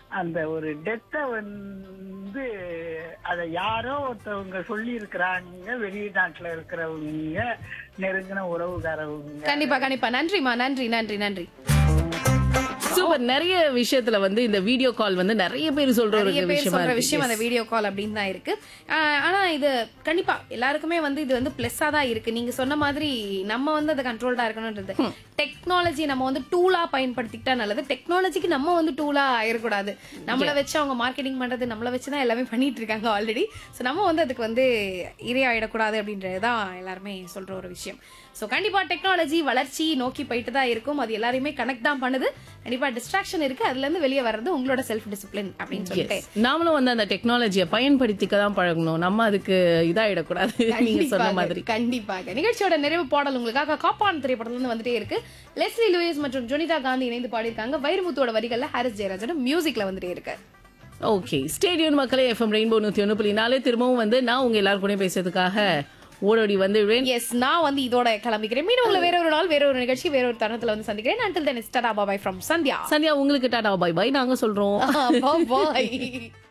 அந்த ஒரு டெத்த வந்து அத யாரோ ஒருத்தவங்க சொல்லி இருக்கிறாங்க வெளிநாட்டுல இருக்கிறவங்க நெருங்கின உறவுகாரவங்க கண்டிப்பா கண்டிப்பா நன்றிமா நன்றி நன்றி நன்றி சூப்பர் நிறைய விஷயத்துல வந்து இந்த வீடியோ கால் வந்து நிறைய பேர் சொல்ற ஒரு நிறைய பேர் விஷயமா சொல்ற இருக்கு. விஷயம் அந்த வீடியோ கால் அப்படின்னு தான் இருக்கு ஆஹ் ஆனா இது கண்டிப்பா எல்லாருக்குமே வந்து இது வந்து பிளஸ்ஸா தான் இருக்கு நீங்க சொன்ன மாதிரி நம்ம வந்து அதை கண்ட்ரோல்டா இருக்கணும்ன்றது டெக்னாலஜி நம்ம வந்து டூலா பயன்படுத்திக்கிட்டா நல்லது டெக்னாலஜிக்கு நம்ம வந்து டூலா ஆயிடக்கூடாது நம்மள வச்சு அவங்க மார்க்கெட்டிங் பண்றது நம்மள வச்சு தான் எல்லாமே பண்ணிட்டு இருக்காங்க ஆல்ரெடி ஸோ நம்ம வந்து அதுக்கு வந்து இரையாயிடக்கூடாது அப்படின்றது தான் எல்லாருமே சொல்ற ஒரு விஷயம் ஸோ கண்டிப்பா டெக்னாலஜி வளர்ச்சி நோக்கி போயிட்டு தான் இருக்கும் அது எல்லாரையுமே கனெக்ட் தான் பண்ணுது கண்டிப்பா டிஸ்ட்ராக்ஷன் இருக்கு அதுல இருந்து வெளியே வர்றது உங்களோட செல்ஃப் டிசிப்ளின் அப்படின்னு சொல்லிட்டு Yes. நாமளும் வந்து அந்த டெக்னாலஜியை பயன்படுத்திக்க தான் பழகணும் நம்ம அதுக்கு இதாயிடக்கூடாது நீங்க சொன்ன கண்டிப்பாக, மாதிரி கண்டிப்பாக நிகழ்ச்சியோட நிறைவு பாடல் உங்களுக்காக காப்பான் திரைப்படத்துல இருந்து வந்துட்டே இருக்கு லெஸ்லி லூயிஸ் மற்றும் ஜொனிதா காந்தி இணைந்து பாடியிருக்காங்க வைரமுத்தோட வரிகள்ல ஹாரிஸ் ஜெயராஜோட மியூசிக்ல வந்துட்டே இருக்கு ஓகே ஸ்டேடியம் மக்களே எஃப்எம் ரெயின்போ நூத்தி ஒன்று புள்ளி நாலு திரும்பவும் வந்து நான் உங்க எல்லாரும் கூட பேசுறதுக்காக ஓடோடி வந்துடுவேன் எஸ் நான் வந்து இதோட கிளம்பிக்கிறேன் மீண்டும் உங்களை வேற ஒரு நாள் வேற ஒரு நிகழ்ச்சி வேற ஒரு தருணத்துல வந்து சந்திக்கிறேன் அண்டில் தென் ஸ்டாடா பாபாய் ஃப்ரம் சந்தியா சந்தியா உங்களுக்கு டாடா பை பை நாங்க சொல்றோம் பாய்